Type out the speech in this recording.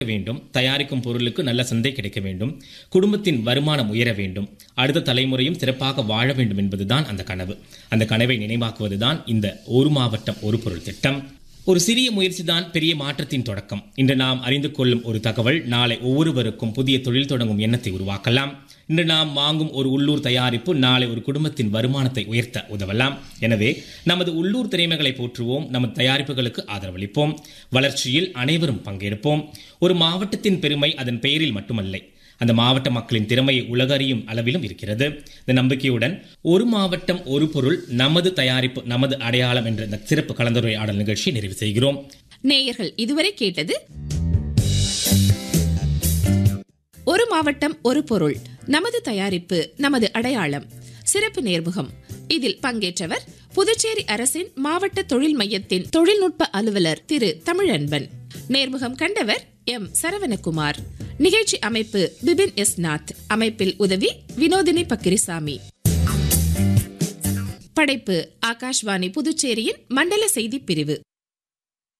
வேண்டும் தயாரிக்கும் பொருளுக்கு நல்ல சந்தை கிடைக்க வேண்டும் குடும்பத்தின் வருமானம் உயர வேண்டும் அடுத்த தலைமுறையும் சிறப்பாக வாழ வேண்டும் என்பதுதான் அந்த கனவு அந்த கனவை நினைவாக்குவதுதான் இந்த ஒரு மாவட்டம் ஒரு பொருள் திட்டம் ஒரு சிறிய முயற்சிதான் பெரிய மாற்றத்தின் தொடக்கம் இன்று நாம் அறிந்து கொள்ளும் ஒரு தகவல் நாளை ஒவ்வொருவருக்கும் புதிய தொழில் தொடங்கும் எண்ணத்தை உருவாக்கலாம் இன்று நாம் வாங்கும் ஒரு உள்ளூர் தயாரிப்பு நாளை ஒரு குடும்பத்தின் வருமானத்தை உயர்த்த உதவலாம் எனவே நமது உள்ளூர் திறமைகளை போற்றுவோம் நமது தயாரிப்புகளுக்கு ஆதரவளிப்போம் வளர்ச்சியில் அனைவரும் பங்கெடுப்போம் ஒரு மாவட்டத்தின் பெருமை அதன் பெயரில் மட்டுமல்ல அந்த மாவட்ட மக்களின் திறமையை உலகறியும் அளவிலும் இருக்கிறது இந்த நம்பிக்கையுடன் ஒரு மாவட்டம் ஒரு பொருள் நமது தயாரிப்பு நமது அடையாளம் என்ற இந்த சிறப்பு கலந்துரையாடல் நிகழ்ச்சியை நிறைவு செய்கிறோம் நேயர்கள் இதுவரை கேட்டது ஒரு மாவட்டம் ஒரு பொருள் நமது தயாரிப்பு நமது அடையாளம் சிறப்பு நேர்முகம் இதில் பங்கேற்றவர் புதுச்சேரி அரசின் மாவட்ட தொழில் மையத்தின் தொழில்நுட்ப அலுவலர் திரு தமிழன்பன் நேர்முகம் கண்டவர் எம் சரவணகுமார் நிகழ்ச்சி அமைப்பு பிபின் எஸ் நாத் அமைப்பில் உதவி வினோதினி பக்கிரிசாமி படைப்பு ஆகாஷ்வாணி புதுச்சேரியின் மண்டல செய்தி பிரிவு